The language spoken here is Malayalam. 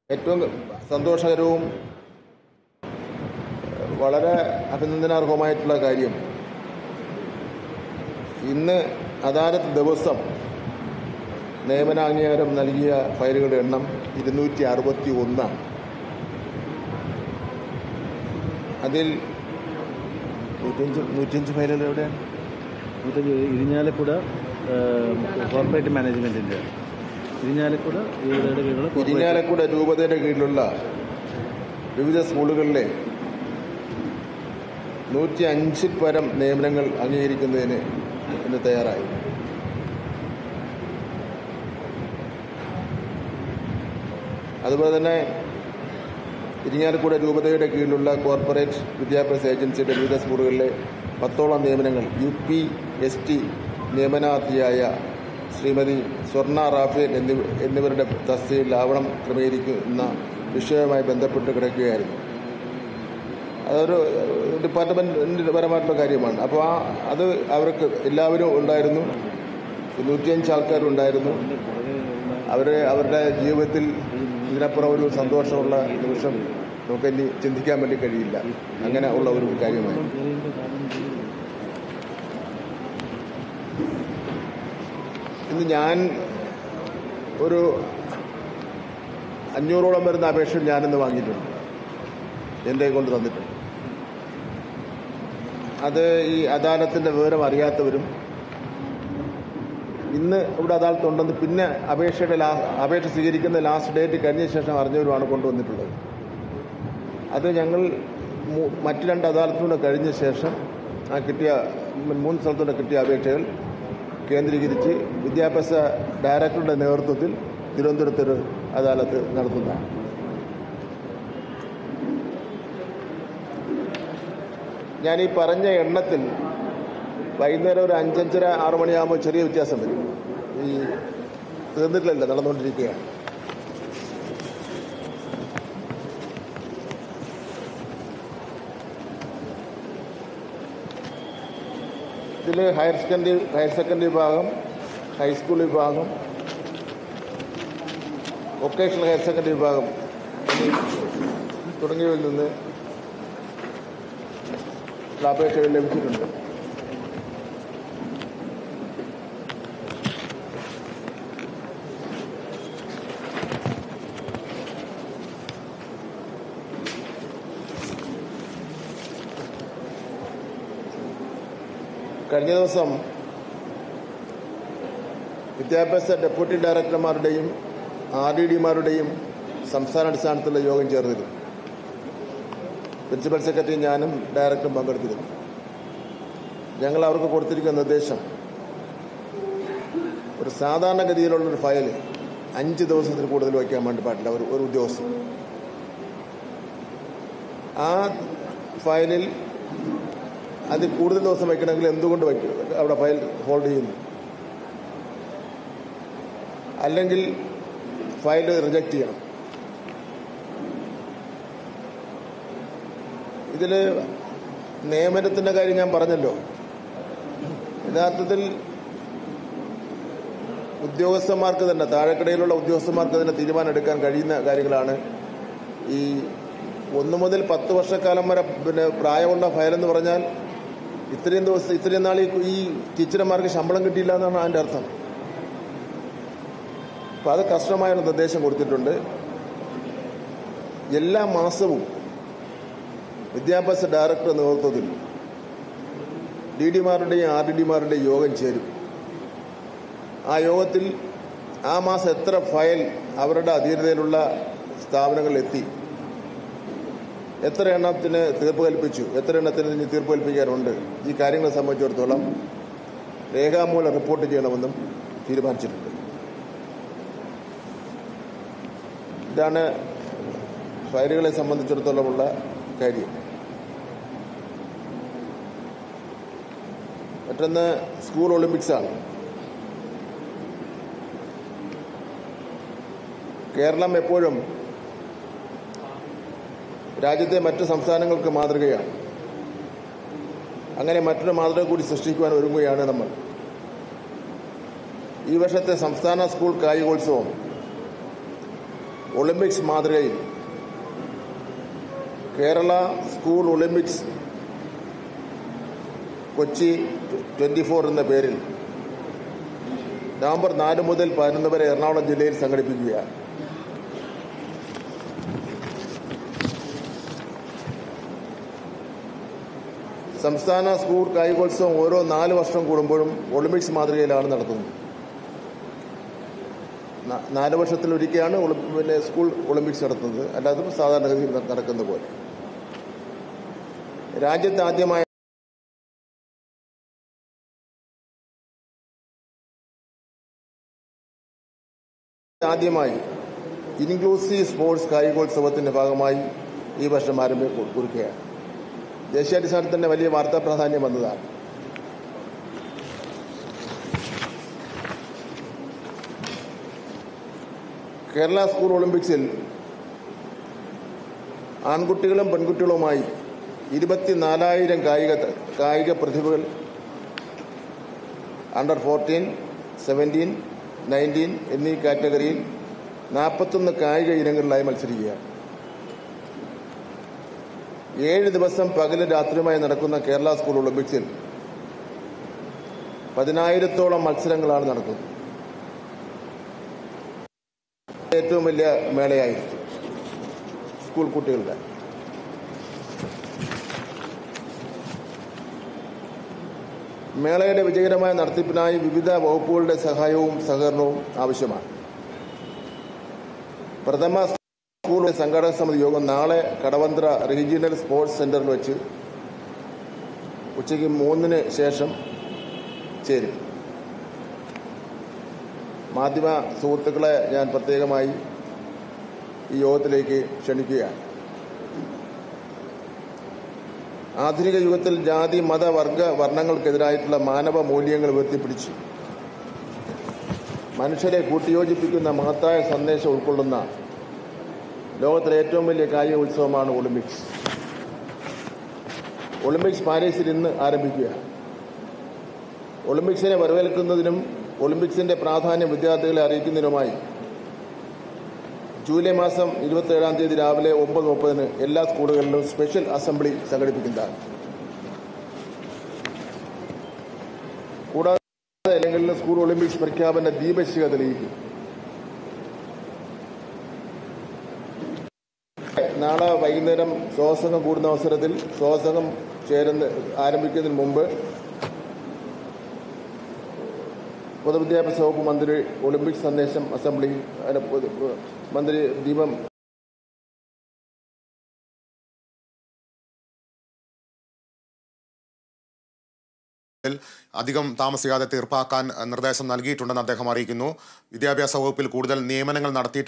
ഏറ്റവും സന്തോഷകരവും വളരെ അഭിനന്ദനാർഹവുമായിട്ടുള്ള കാര്യം ഇന്ന് അദാലത്ത് ദിവസം നിയമനാംഗീകാരം നൽകിയ ഫയലുകളുടെ എണ്ണം ഇരുന്നൂറ്റി അറുപത്തി ഒന്നാണ് അതിൽ നൂറ്റഞ്ച് നൂറ്റഞ്ച് ഫയലുകൾ എവിടെയാണ് നൂറ്റഞ്ച് ഇരിഞ്ഞാലക്കുട കോർപ്പറേറ്റ് മാനേജ്മെൻറ്റിൻ്റെ ഇരിഞ്ഞാലക്കുട രൂപതയുടെ കീഴിലുള്ള corporate- ഇരിഞ്ഞാലക്കുട രൂപതയുടെ കീഴിലുള്ള വിവിധ സ്കൂളുകളിലെ നൂറ്റി അഞ്ചിൽ പരം നിയമനങ്ങൾ അംഗീകരിക്കുന്നതിന് ഇന്ന് തയ്യാറായി അതുപോലെ തന്നെ ഇരിങ്ങാലക്കുട രൂപതയുടെ കീഴിലുള്ള കോർപ്പറേറ്റ് വിദ്യാഭ്യാസ ഏജൻസിയുടെ വിവിധ സ്കൂളുകളിലെ പത്തോളം നിയമനങ്ങൾ യു പി എസ് ടി നിയമനാർത്ഥിയായ ശ്രീമതി സ്വർണ റാഫേൽ എന്നിവ എന്നിവരുടെ തസ്തികയിൽ ലാവണം ക്രമീകരിക്കുന്ന വിഷയവുമായി ബന്ധപ്പെട്ട് കിടക്കുകയായിരുന്നു അതൊരു ഡിപ്പാർട്ട്മെൻറ്റ് പരമായിട്ടുള്ള കാര്യമാണ് അപ്പോൾ ആ അത് അവർക്ക് എല്ലാവരും ഉണ്ടായിരുന്നു നൂറ്റിയഞ്ച് ആൾക്കാരുണ്ടായിരുന്നു അവർ അവരുടെ ജീവിതത്തിൽ ഇതിനപ്പുറം ഒരു സന്തോഷമുള്ള നിമിഷം നമുക്കിനി ചിന്തിക്കാൻ വേണ്ടി കഴിയില്ല അങ്ങനെ ഉള്ള ഒരു കാര്യമാണ് ഇന്ന് ഞാൻ ഒരു അഞ്ഞൂറോളം വരുന്ന അപേക്ഷ ഞാനിന്ന് വാങ്ങിയിട്ടുണ്ട് എൻ്റെ കൊണ്ട് തന്നിട്ടുണ്ട് അത് ഈ അദാലത്തിൻ്റെ വിവരം അറിയാത്തവരും ഇന്ന് ഇവിടെ അദാലത്ത് ഉണ്ടെന്ന് പിന്നെ അപേക്ഷയുടെ ലാ അപേക്ഷ സ്വീകരിക്കുന്ന ലാസ്റ്റ് ഡേറ്റ് കഴിഞ്ഞ ശേഷം അറിഞ്ഞവരുമാണ് കൊണ്ടുവന്നിട്ടുള്ളത് അത് ഞങ്ങൾ മൂ- മറ്റ് രണ്ട് അദാലത്തുകൂടെ കഴിഞ്ഞ ശേഷം ആ കിട്ടിയ മൂന്ന് സ്ഥലത്തൂടെ കിട്ടിയ അപേക്ഷകൾ കേന്ദ്രീകരിച്ച് വിദ്യാഭ്യാസ ഡയറക്ടറുടെ നേതൃത്വത്തിൽ തിരുവനന്തപുരത്തൊരു അദാലത്ത് നടത്തുന്നതാണ് ഞാൻ ഈ പറഞ്ഞ എണ്ണത്തിൽ വൈകുന്നേരം ഒരു അഞ്ചഞ്ചര ആറ് മണിയാകുമ്പോൾ ചെറിയ വ്യത്യാസം വരും ഈ തീർന്നിട്ടില്ലല്ലോ നടന്നുകൊണ്ടിരിക്കുകയാണ് ഇതിൽ ഹയർ സെക്കൻഡറി ഹയർ സെക്കൻഡറി വിഭാഗം ഹൈസ്കൂൾ വിഭാഗം വൊക്കേഷണൽ ഹയർ സെക്കൻഡറി വിഭാഗം എന്നീ തുടങ്ങിയവയിൽ നിന്ന് ഉള്ള അപേക്ഷകൾ ലഭിച്ചിട്ടുണ്ട് കഴിഞ്ഞ ദിവസം വിദ്യാഭ്യാസ ഡെപ്യൂട്ടി ഡയറക്ടർമാരുടെയും ആർ ഡി ഡിമാരുടെയും സംസ്ഥാന അടിസ്ഥാനത്തിലുള്ള യോഗം ചേർന്നിരുന്നു പ്രിൻസിപ്പൽ സെക്രട്ടറി ഞാനും ഡയറക്ടറും പങ്കെടുത്തിരുന്നു ഞങ്ങൾ അവർക്ക് കൊടുത്തിരിക്കുന്ന നിർദ്ദേശം ഒരു സാധാരണഗതിയിലുള്ളൊരു ഫയൽ അഞ്ച് ദിവസത്തിൽ കൂടുതൽ വയ്ക്കാൻ വേണ്ടി പാടില്ല ഒരു ഒരു ഉദ്യോഗസ്ഥൻ ആ ഫയലിൽ അത് കൂടുതൽ ദിവസം വയ്ക്കണമെങ്കിൽ എന്തുകൊണ്ട് വയ്ക്കും അവിടെ ഫയൽ ഹോൾഡ് ചെയ്യുന്നു അല്ലെങ്കിൽ ഫയൽ റിജക്റ്റ് ചെയ്യണം ഇതിൽ നിയമനത്തിൻ്റെ കാര്യം ഞാൻ പറഞ്ഞല്ലോ യഥാർത്ഥത്തിൽ ഉദ്യോഗസ്ഥന്മാർക്ക് തന്നെ താഴെക്കടയിലുള്ള ഉദ്യോഗസ്ഥന്മാർക്ക് തന്നെ തീരുമാനം എടുക്കാൻ കഴിയുന്ന കാര്യങ്ങളാണ് ഈ ഒന്ന് മുതൽ പത്ത് വർഷക്കാലം വരെ പിന്നെ പ്രായമുള്ള ഫയലെന്ന് പറഞ്ഞാൽ ഇത്രയും ദിവസം ഇത്രയും നാൾ ഈ- ഈ ടീച്ചർമാർക്ക് ശമ്പളം കിട്ടിയില്ല എന്നാണ് അതിൻ്റെ അർത്ഥം അപ്പോൾ അത് കർശനമായ ഒരു നിർദ്ദേശം കൊടുത്തിട്ടുണ്ട് എല്ലാ മാസവും വിദ്യാഭ്യാസ ഡയറക്ടർ നേതൃത്വത്തിൽ ഡി ഡിമാരുടെയും ആർ ഡി ഡിമാരുടെയും യോഗം ചേരും ആ യോഗത്തിൽ ആ മാസം എത്ര ഫയൽ അവരുടെ അധീനതയിലുള്ള സ്ഥാപനങ്ങളിൽ എത്തി എത്ര എണ്ണത്തിന് തീർപ്പ് കൽപ്പിച്ചു എത്ര എണ്ണത്തിന് ഇനി തീർപ്പ് കൽപ്പിക്കാനുണ്ട് ഈ കാര്യങ്ങളെ സംബന്ധിച്ചിടത്തോളം രേഖാമൂലം റിപ്പോർട്ട് ചെയ്യണമെന്നും തീരുമാനിച്ചിട്ടുണ്ട് ഇതാണ് ഫയലുകളെ സംബന്ധിച്ചിടത്തോളമുള്ള കാര്യം മറ്റൊന്ന് സ്കൂൾ ഒളിമ്പിക്സ് ആണ് കേരളം എപ്പോഴും രാജ്യത്തെ മറ്റ് സംസ്ഥാനങ്ങൾക്ക് മാതൃകയാണ് അങ്ങനെ മറ്റൊരു മാതൃക കൂടി സൃഷ്ടിക്കുവാൻ ഒരുങ്ങുകയാണ് നമ്മൾ ഈ വർഷത്തെ സംസ്ഥാന സ്കൂൾ കായികോത്സവം ഒളിമ്പിക്സ് മാതൃകയിൽ Kerala school olympics Kochi twenty four എന്ന പേരിൽ നവംബർ നാല് മുതൽ പതിനൊന്ന് വരെ എറണാകുളം ജില്ലയിൽ സംഘടിപ്പിക്കുകയാണ് സംസ്ഥാന സ്കൂൾ കായികോത്സവം ഓരോ നാല് വർഷം കൂടുമ്പോഴും ഒളിമ്പിക്സ് മാതൃകയിലാണ് നടത്തുന്നത് ന- നാല് വർഷത്തിൽ ഒരിക്കലാണ് ഒളി- പിന്നെ സ്കൂൾ ഒളിമ്പിക്സ് നടത്തുന്നത് അല്ലാതെ സാധാരണഗതിയിൽ ന- നടക്കുന്ന പോലെ രാജ്യത്ത് ആദ്യമായി ആദ്യമായി ഇൻക്ലൂസീവ് സ്പോർട്സ് കായികോത്സവത്തിന്റെ ഭാഗമായി ഈ വർഷം ആരംഭം കു- കുറിക്കുകയാണ് ദേശീയാടിസ്ഥാനത്തിൽ തന്നെ വലിയ വാർത്താ പ്രാധാന്യം വന്നതാണ് കേരള സ്കൂൾ ഒളിമ്പിക്സിൽ ആൺകുട്ടികളും പെൺകുട്ടികളുമായി ഇരുപത്തിനാലായിരം കായിക കായിക പ്രതിഭകൾ അണ്ടർ ഫോർട്ടീൻ സെവൻറ്റീൻ നയൻറ്റീൻ എന്നീ കാറ്റഗറിയിൽ നാൽപ്പത്തൊന്ന് കായിക ഇനങ്ങളിലായി മത്സരിക്കുകയാണ് ഏഴ് ദിവസം പകലും രാത്രിയുമായി നടക്കുന്ന കേരള സ്കൂൾ ഒളിമ്പിക്സിൽ പതിനായിരത്തോളം മത്സരങ്ങളാണ് നടക്കുന്നത് ഏറ്റവും വലിയ മേളയായിരിക്കും സ്കൂൾ കുട്ടികളുടെ മേളയുടെ വിജയകരമായ നടത്തിപ്പിനായി വിവിധ വകുപ്പുകളുടെ സഹായവും സഹകരണവും ആവശ്യമാണ് പ്രഥമ സ്കൂൾ സംഘാടക സമിതി യോഗം നാളെ കടവന്ത്ര റീജിയണൽ സ്പോർട്സ് സെന്ററിൽ വെച്ച് ഉച്ചയ്ക്ക് മൂന്നിന് ശേഷം ചേരും മാധ്യമ സുഹൃത്തുക്കളെ ഞാൻ പ്രത്യേകമായി ഈ യോഗത്തിലേക്ക് ക്ഷണിക്കുകയാണ് ആധുനിക യുഗത്തിൽ ജാതി മത വർഗ വർണ്ണങ്ങൾക്കെതിരായിട്ടുള്ള മാനവ മൂല്യങ്ങൾ ഉയർത്തിപ്പിടിച്ച് മനുഷ്യരെ കൂട്ടിയോജിപ്പിക്കുന്ന മഹത്തായ സന്ദേശം ഉൾക്കൊള്ളുന്ന ലോകത്തിലെ ഏറ്റവും വലിയ കായിക ഉത്സവമാണ് ഒളിമ്പിക്സ് ഒളിമ്പിക്സ് പാരീസിൽ ഇന്ന് ആരംഭിക്കുകയാണ് ഒളിമ്പിക്സിനെ വരവേൽക്കുന്നതിനും ഒളിമ്പിക്സിന്റെ പ്രാധാന്യം വിദ്യാർത്ഥികളെ അറിയിക്കുന്നതിനുമായി ജൂലൈ മാസം ഇരുപത്തേഴാം തീയതി രാവിലെ ഒമ്പത് മുപ്പതിന് എല്ലാ സ്കൂളുകളിലും സ്പെഷ്യൽ അസംബ്ലി സംഘടിപ്പിക്കുന്നതാണ് കൂടാതെ ഇല്ലെങ്കിൽ സ്കൂൾ ഒളിമ്പിക്സ് പ്രഖ്യാപന ദീപശിഖ തെളിയിക്കും നാളെ വൈകുന്നേരം ശ്വാസകം കൂടുന്ന അവസരത്തിൽ ശ്വാസകം ചേരുന്ന ആരംഭിക്കുന്നതിന് മുമ്പ് പൊതുവിദ്യാഭ്യാസ വകുപ്പ് മന്ത്രി ഒളിമ്പിക്സ് സന്ദേശം അസംബ്ലി അതിന് പൊതു- മന്ത്രി ദീപം ിൽ അധികം താമസിയാതെ തീർപ്പാക്കാൻ നിർദ്ദേശം നൽകിയിട്ടുണ്ടെന്ന് അദ്ദേഹം അറിയിക്കുന്നു വിദ്യാഭ്യാസ വകുപ്പിൽ കൂടുതൽ നിയമനങ്ങൾ നടത്തി